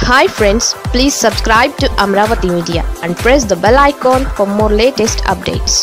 hi friends please subscribe to Amaravati media and press the bell icon for more latest updates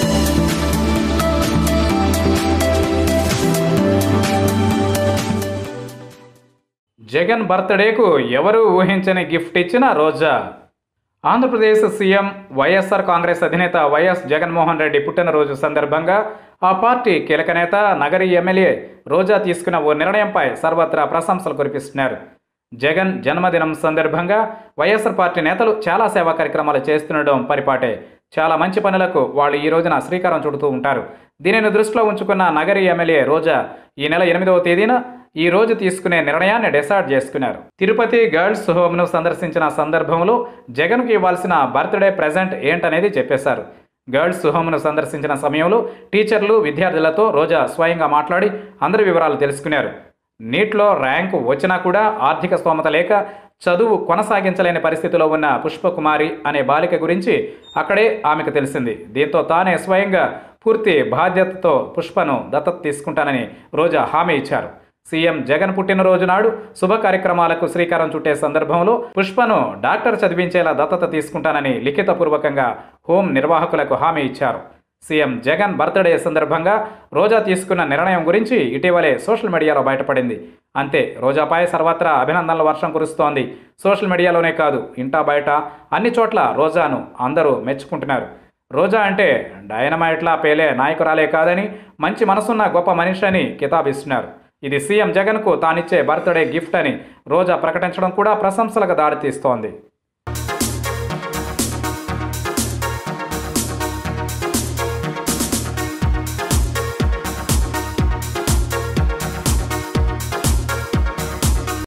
Jagan బర్త్డేకు ఎవరూ ఊహించని gift ఇచ్చిన Roja Andhra Pradesh CM YSR Congress అధినేత YS Jaganmohan Reddy పుట్టినరోజు సందర్భంగా ఆ పార్టీ కీలక నేత నగరి ఎమ్మెల్యే రోజా తీసుకున్న ఓ నిర్ణయంపై సర్వత్రా ప్రశంసలు కురిపిస్తున్నారు జగన్ జన్మదినం సందర్భంగా వైఎస్ఆర్ పార్టీ నేతలు చాలా సేవా కార్యక్రమాలు చేస్తుండడం పరిపాటే చాలా మంచి పనులకు వాళ్ళు ఈ రోజున శ్రీకారం చుడుతూ ఉంటారు దీనిని దృష్టిలో ఉంచుకున్న నగరి ఎమ్మెల్యే రోజా ఈ నెల ఎనిమిదవ తేదీన ఈ రోజు తీసుకునే నిర్ణయాన్ని డిసైడ్ చేసుకున్నారు తిరుపతి గర్ల్స్ హోమ్ను సందర్శించిన సందర్భంలో జగన్కు ఇవ్వాల్సిన బర్త్డే ప్రజెంట్ ఏంటనేది చెప్పేశారు గర్ల్స్ హోమ్ను సందర్శించిన సమయంలో టీచర్లు విద్యార్థులతో రోజా స్వయంగా మాట్లాడి అందరి వివరాలు తెలుసుకున్నారు నీట్లో ర్యాంకు వచ్చినా కూడా ఆర్థిక స్తోమత లేక చదువు కొనసాగించలేని పరిస్థితిలో ఉన్న పుష్పకుమారి అనే బాలిక గురించి అక్కడే ఆమెకు తెలిసింది దీంతో తానే స్వయంగా పూర్తి బాధ్యతతో పుష్పను దత్తత తీసుకుంటానని రోజా హామీ ఇచ్చారు సీఎం జగన్ పుట్టినరోజు నాడు శుభ కార్యక్రమాలకు శ్రీకారం చుట్టే సందర్భంలో పుష్పను డాక్టర్ చదివించేలా దత్తత తీసుకుంటానని లిఖితపూర్వకంగా హోం నిర్వాహకులకు హామీ ఇచ్చారు సీఎం జగన్ బర్త్డే సందర్భంగా రోజా తీసుకున్న నిర్ణయం గురించి ఇటీవలే సోషల్ మీడియాలో బయటపడింది అంతే రోజాపై సర్వత్రా అభినందనల వర్షం కురుస్తోంది సోషల్ మీడియాలోనే కాదు ఇంటా బయట అన్ని చోట్ల రోజాను అందరూ మెచ్చుకుంటున్నారు రోజా అంటే డైనమైట్లా పేలే నాయకురాలే కాదని మంచి మనసున్న గొప్ప మనిషి అని కితాబిస్తున్నారు ఇది సీఎం జగన్కు తానిచ్చే బర్త్డే గిఫ్ట్ అని రోజా ప్రకటించడం కూడా ప్రశంసలకు దారితీస్తోంది